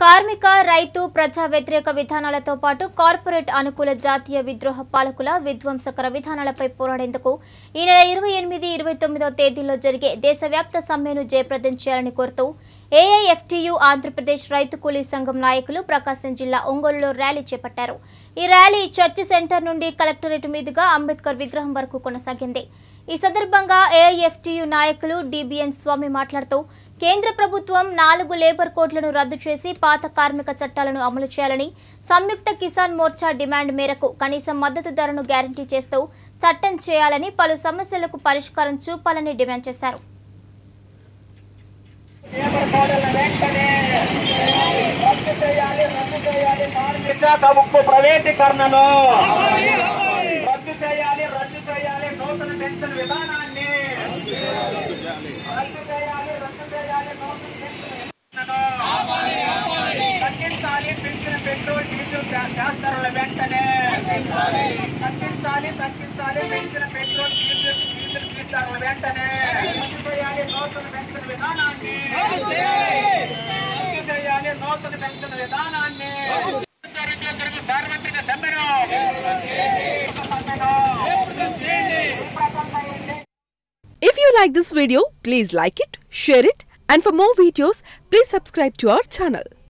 కార్మిక రైతు ప్రజా వ్యతిరేక విధానాలతో పాటు కార్పొరేట్ అనుకూల జాతీయ విద్రోహ పాలకుల విధ్వంసకర విధానాలపై పోరాడేందుకు ఈ నెల ఇరవై ఎనిమిది ఇరవై తొమ్మిదో తేదీల్లో జరిగే దేశవ్యాప్త సమ్మెను జయప్రదం చేయాలని కోరుతూ ఏఐఎఫ్టియు ఆంధ్రప్రదేశ్ రైతు కూలీ సంఘం నాయకులు ప్రకాశం జిల్లా ఒంగోలులో ర్యాలీ చేపట్టారు ఈ ర్యాలీ చర్చి సెంటర్ నుండి కలెక్టరేట్ మీదుగా అంబేద్కర్ విగ్రహం వరకు కొనసాగింది ఈ సందర్భంగా ఏఐఎఫ్టియు నాయకులు డిబిఎన్ స్వామి మాట్లాడుతూ కేంద్ర ప్రభుత్వం నాలుగు లేబర్ కోడ్లను రద్దు చేసి పాత కార్మిక చట్టాలను అమలు చేయాలని సంయుక్త కిసాన్ మోర్చా డిమాండ్ మేరకు కనీస మద్దతు ధరను గ్యారంటీ చేస్తూ చట్టం చేయాలని పలు సమస్యలకు పరిష్కారం చూపాలని డిమాండ్ చేశారు విశాఖ ఉక్కు ప్రైవేటీకరణను రద్దు చేయాలి రద్దు చేయాలి నూతన పెన్షన్ విధానాన్ని రద్దు చేయాలి రద్దు చేయాలి నూతన పెన్షన్ విధానాన్ని తగ్గించాలి పెంచిన పెట్రోల్ డీజిల్ గ్యా- గ్యాస్ ధరల వెంటనే తగ్గించాలి తగ్గించాలి పెంచిన పెట్రోల్ డీజిల్ డీజిల్ గ్యాస్ ధరల వెంటనే రద్దు చేయాలి నూతన పెన్షన్ విధానాన్ని రద్దు చేయాలి నూతన పెన్షన్ విధానాన్ని ఉద్యోగులకు సార్వత్రిక సమ్మెను సమ్మెను If you like this video, please like it, share it, and for more videos, please subscribe to our channel.